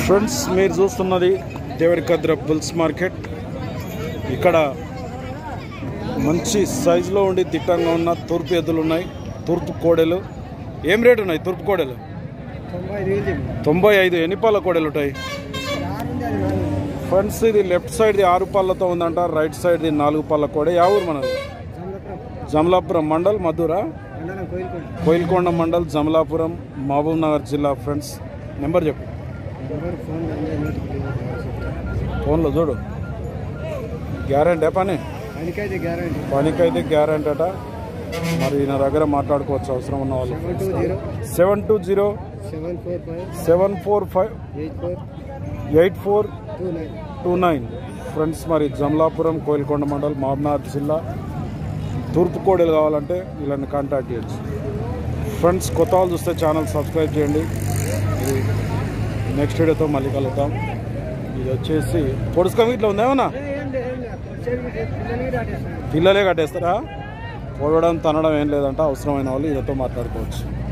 friends మీరు చూస్తున్నది దేవరికద్ర bulls market ఇక్కడ మంచి సైజులో ఉండి దిట్టంగా ఉన్న తూర్పు ఎద్దులు ఉన్నాయి తూర్పు కోడెలు ఏం రేటు ఉన్నాయి తూర్పు కోడెలు తొంభై వేలు తొంభై ఐదు ఎన్ని పాల కోడెలు ఉంటాయి ఫ్రెండ్స్ ఇది లెఫ్ట్ సైడ్ది ఆరు పళ్ళతో ఉందంట రైట్ సైడ్ది నాలుగు పళ్ళ కోడే యా ఊరు మనది జమలాపురం మండల్ మధురా మండలం కోయిల్కోట కోయిల్కొండ మండల్ జమలాపురం మహబూబ్ నగర్ జిల్లా ఫ్రెండ్స్ నెంబర్ చెప్పు నెంబర్ ఫోన్ ఫోన్లో చూడు గ్యారెంటీ పని పనికైతే గ్యారంటీ పనికైతే గ్యారెంటీ అట మరి నా దగ్గర మాట్లాడుకోవచ్చు అవసరం ఉన్న వాళ్ళు seven two zero seven two zero seven four five seven four five eight four eight four two nine two nine friends మరి జమలాపురం కోయిల్కొండ మండల్ మహబూబ్నగర్ జిల్లా తూర్పు కోడలు కావాలంటే వీళ్ళని కాంటాక్ట్ చేయొచ్చు ఫ్రెండ్స్ కొత్త వాళ్ళు చూస్తే ఛానల్ సబ్స్క్రైబ్ చేయండి ఇది నెక్స్ట్ వీడియోతో మళ్ళీ కలుగుతాం ఇది వచ్చేసి పొడుచుకం ఇట్లా ఉందేమన్నా పిల్లలే కట్టేస్తారా పొడవడం తనడం ఏం లేదంట అవసరమైన వాళ్ళు ఇదితో మాట్లాడుకోవచ్చు